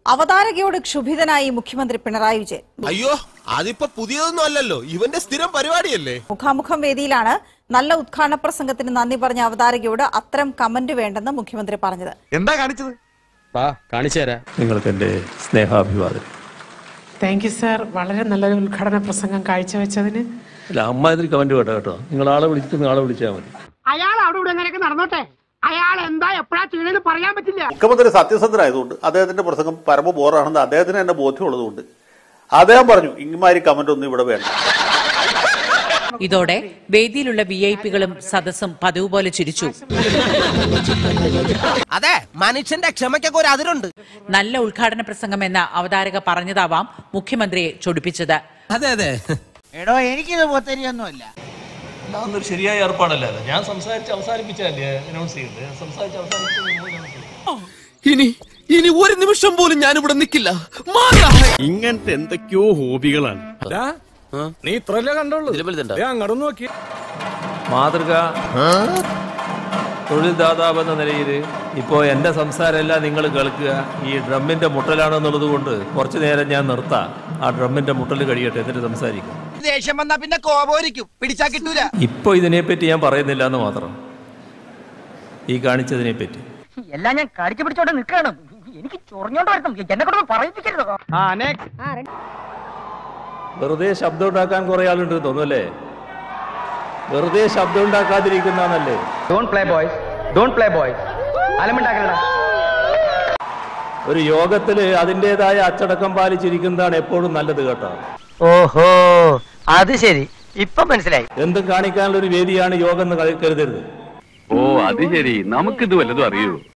അവതാരകയോട് ക്ഷുഭിതനായി മുഖ്യമന്ത്രി പിണറായി വിജയൻ അയ്യോ അതിപ്പോ പുതിയതൊന്നും അല്ലല്ലോ ഇവന്റെ സ്ഥിരം പരിപാടിയല്ലേ മുഖാമുഖം വേദിയിലാണ് നല്ല ഉദ്ഘാടന പ്രസംഗത്തിന് നന്ദി പറഞ്ഞ അവതാരകയോട് അത്തരം കമന്റ് വേണ്ടെന്ന് മുഖ്യമന്ത്രി പറഞ്ഞത് എന്താ കാണിച്ചത് വാ കാണിച്ചു തരാം നിങ്ങൾക്ക് എൻ്റെ സ്നേഹാഭിവാദം താങ്ക് യു സാർ വളരെ നല്ലൊരു ഉദ്ഘാടന പ്രസംഗം കാഴ്ചവെച്ചതിന് അല്ല അമ്മാതിരി കമന്റ് വേണ്ട കേട്ടോ നിങ്ങൾ ആളെ വിളിച്ചിട്ട് ആളെ വിളിച്ചാൽ മതി അയാൾ അവിടെ ഇവിടെ എങ്ങനെയൊക്കെ നടന്നോട്ടെ അയാൾ എന്താ എപ്പോഴാ ചെയ്യണെന്ന് പറയാൻ പറ്റില്ല മുഖ്യമന്ത്രി സത്യസന്ധനായതുകൊണ്ട് അദ്ദേഹത്തിന്റെ പ്രസംഗം പരമ ബോറാണെന്ന് അദ്ദേഹത്തിന് തന്നെ ബോധ്യമുള്ളതുകൊണ്ട് അദ്ദേഹം പറഞ്ഞു ഇങ്ങമാരി കമന്റ് ഒന്നും ഇവിടെ വേണ്ട ഇതോടെ വേദിയിലുള്ള വി ഐ പികളും സദസ്സും പതിവ് പോലെ ചിരിച്ചു അതെ മനുഷ്യന്റെ ക്ഷമയ്ക്കൊക്കെ ഒരു അതിരുണ്ട് നല്ല ഉദ്ഘാടന പ്രസംഗം എന്ന അവതാരക പറഞ്ഞതാവാം മുഖ്യമന്ത്രിയെ ചൊടിപ്പിച്ചത് അതെ അതെ എടോ എനിക്കിത് പോത്തരിയൊന്നുമില്ല അതൊന്നൊരു ശരിയായ ഏർപ്പാടല്ല അത്. ഞാൻ സംസാരിച്ച് അവസാനിപ്പിച്ചല്ലേ അനൗൺസ് ചെയ്തത് സംസാരിച്ച് അവസാനിപ്പിച്ചു ഇനി ഇനി ഒരു നിമിഷം പോലും ഞാൻ ഇവിടെ നിൽക്കില്ല ഇങ്ങനത്തെ എന്തൊക്കെയോ ഹോബികളാണ് നീ ഇത്രല്ലേ കണ്ടോളൂ അങ്ങോട്ട് നോക്കി മാതൃക തൊഴിൽ ദാതാവ് എന്ന നിലയിൽ ഇപ്പോൾ എൻ്റെ സംസാരമെല്ലാം നിങ്ങൾ കേൾക്കുക ഈ ഡ്രമ്മിൻ്റെ മുട്ടലാണെന്നുള്ളത് കൊണ്ട് കുറച്ച് നേരം ഞാൻ നിർത്താം ആ ഡ്രമ്മിൻ്റെ മുട്ടൽ കഴിയട്ടെ എന്നിട്ട് സംസാരിക്കും ദേഷ്യം വന്നാ പിന്നെ കോപോരിക്കും പിടിച്ചാ കിട്ടൂല ഇപ്പോൾ ഇതിനെപ്പറ്റി ഞാൻ പറയുന്നില്ല എന്ന് മാത്രം ഈ കാണിച്ചതിനെ പറ്റി എല്ലാം ഞാൻ കടിച്ചു പിടിച്ചോണ്ട് നിൽക്കണം എനിക്ക് ചൊറിഞ്ഞോണ്ട് വരണം എന്നെ കൊണ്ട് പറയിപ്പിക്കരുത് വെറുതെ ശബ്ദം ഉണ്ടാക്കാൻ കുറേ ആളുണ്ട് തോന്നുമല്ലേ വെറുതെ ശബ്ദം ഉണ്ടാക്കാതിരിക്കുന്നതാണല്ലേ don't play boys don't play boys അലമുണ്ടാക്കലടാ ഒരു യോഗത്തിൽ അതിൻ്റെതായ അച്ചടക്കം പാലിച്ചിരിക്കുന്നതാണ് എപ്പോഴും നല്ലത് കേട്ടോ ഓഹോ അത് ശരി ഇപ്പൊ മനസ്സിലായി എന്തും കാണിക്കാനുള്ള ഒരു വേദിയാണ് യോഗം എന്ന് കരുതരുത് ഓ അത് ശരി നമുക്കിത് വല്ലതും അറിയൂ